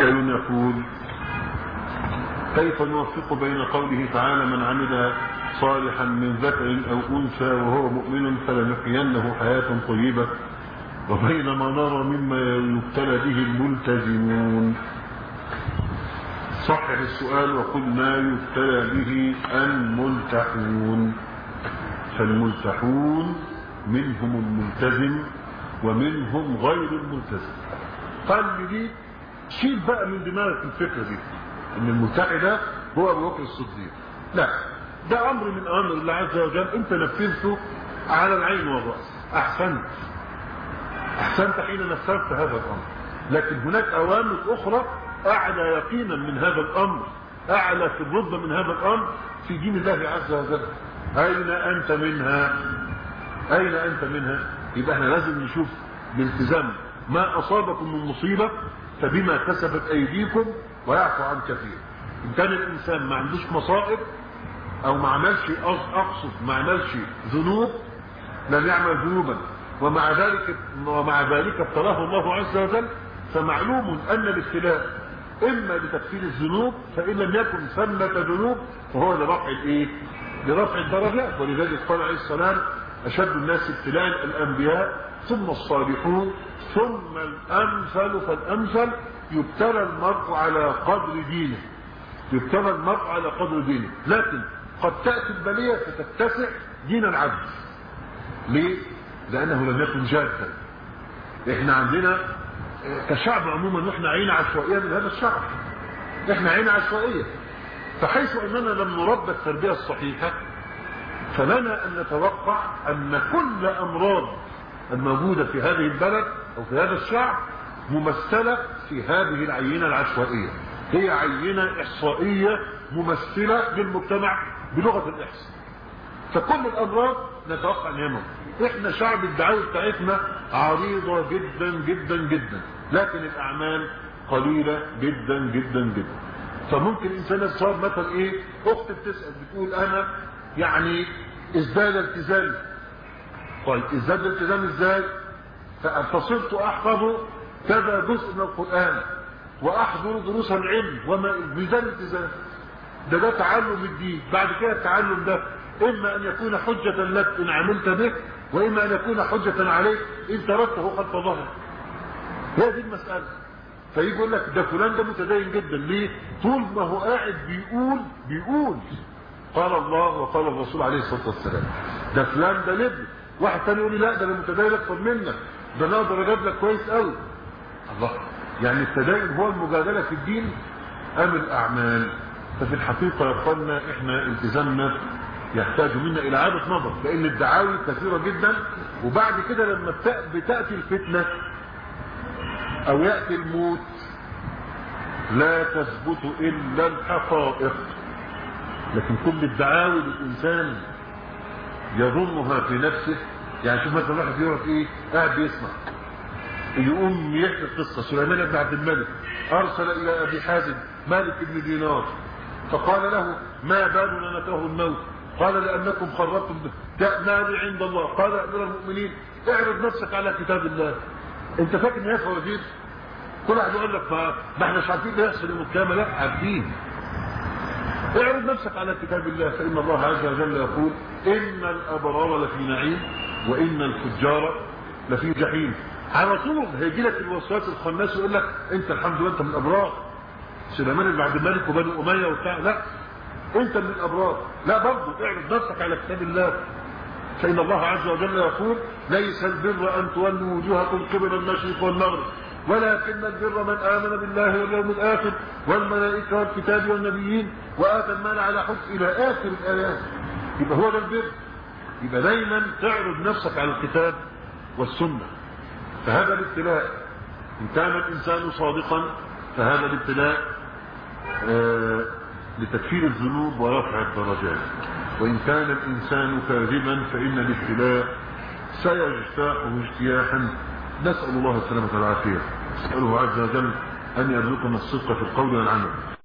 سائل يقول كيف نوفق بين قوله تعالى من عمل صالحا من ذكر او انثى وهو مؤمن فلنحيينه حياه طيبه وبين ما نرى مما يبتلى به الملتزمون صحح السؤال وقل ما يبتلى به الملتحون فالملتحون منهم الملتزم ومنهم غير الملتزم قال لي دي شيل بقى من دماغك الفكره دي ان الملتحي ده هو ابو بكر الصديق لا ده امر من اوامر الله عز وجل انت نفذته على العين والراس احسنت احسنت حين نفذت هذا الامر لكن هناك اوامر اخرى اعلى يقينا من هذا الامر اعلى في الرتبه من هذا الامر في دين الله عز وجل اين انت منها اين انت منها يبقى احنا لازم نشوف بالتزام ما اصابكم من مصيبه فبما كسبت ايديكم ويعفو عن كثير ان كان الانسان ما عندوش مصائب او ما عملش اقصد ما عملش ذنوب لم يعمل ذنوبا ومع ذلك ومع ذلك ابتلاه الله عز وجل فمعلوم ان الابتلاء اما لتكفير الذنوب فان لم يكن ثمه ذنوب وهو لرفع الايه؟ لرفع الدرجات ولذلك قال عليه السلام اشد الناس ابتلاء الانبياء ثم الصالحون ثم الامثل فالامثل يبتلى المرء على قدر دينه يبتلى المرء على قدر دينه لكن قد تاتي البليه فتتسع دين العبد ليه؟ لانه لم يكن جادا احنا عندنا كشعب عموما احنا عين عشوائيه من هذا الشعب احنا عين عشوائيه فحيث اننا لم نربى التربيه الصحيحه فلنا ان نتوقع ان كل امراض الموجوده في هذه البلد او في هذا الشعب ممثله في هذه العينه العشوائيه هي عينه احصائيه ممثله للمجتمع بلغه الاحصاء فكل الامراض نتوقع ان هي موجوده احنا شعب الدعايه بتاعتنا عريضه جدا جدا جدا لكن الاعمال قليله جدا جدا جدا فممكن انسان يتصاب مثلا ايه اخت بتسال بتقول انا يعني ازداد التزامي طيب ازداد الالتزام ازاي فصرت احفظ كذا جزء من القران واحضر دروس العلم وما ميزان الالتزام ده ده تعلم الدين بعد كده التعلم ده اما ان يكون حجة لك ان عملت به واما ان يكون حجة عليك ان تركته خلف ظهرك هي دي المسألة فيجي يقول لك ده فلان ده متدين جدا ليه؟ طول ما هو قاعد بيقول بيقول قال الله وقال الرسول عليه الصلاه والسلام ده فلان ده لب واحد ثاني يقول لي لا ده انا متدين اكثر منك ده انا اقدر اجيب لك كويس قوي الله يعني التدين هو المجادله في الدين ام الاعمال ففي الحقيقه يا اخوانا احنا التزامنا يحتاج منا الى اعاده نظر لان الدعاوي كثيره جدا وبعد كده لما بتاتي الفتنه او ياتي الموت لا تثبت الا الحقائق لكن كل الدعاوي للانسان يظنها في نفسه يعني شوف مثلا واحد يقعد ايه قاعد بيسمع يقوم يحكي القصه سليمان بن عبد الملك ارسل الى ابي حازم مالك بن دينار فقال له ما بالنا نكره الموت قال لانكم خربتم مالي عند الله قال امير المؤمنين اعرض نفسك على كتاب الله انت فاكر ان هي فوازير كل واحد يقول لك ما احنا مش عارفين ايه يحصل يوم القيامه لا عارفين اعرض نفسك على كتاب الله فان الله عز وجل يقول ان الابرار لفي نعيم وان الفجار لفي جحيم على طول هيجي لك الوسواس الخناس ويقول لك انت الحمد لله انت من الابرار سليمان بن عبد الملك وبني اميه وبتاع لا انت من الابرار لا برضه اعرض نفسك على كتاب الله فان الله عز وجل يقول ليس البر ان تولوا وجوهكم قبل المشرق والمغرب ولكن البر من امن بالله واليوم الاخر والملائكه والكتاب والنبيين واتى المال على حب الى اخر الايات يبقى هو ده البر يبقى دايما تعرض نفسك على الكتاب والسنه فهذا الابتلاء ان كان الانسان صادقا فهذا الابتلاء آه لتكفير الذنوب ورفع الدرجات وإن كان الإنسان كاذبا فإن الابتلاء سيجتاحه اجتياحا نسأل الله السلامة والعافية نسأله عز وجل أن يرزقنا الصدق في القول والعمل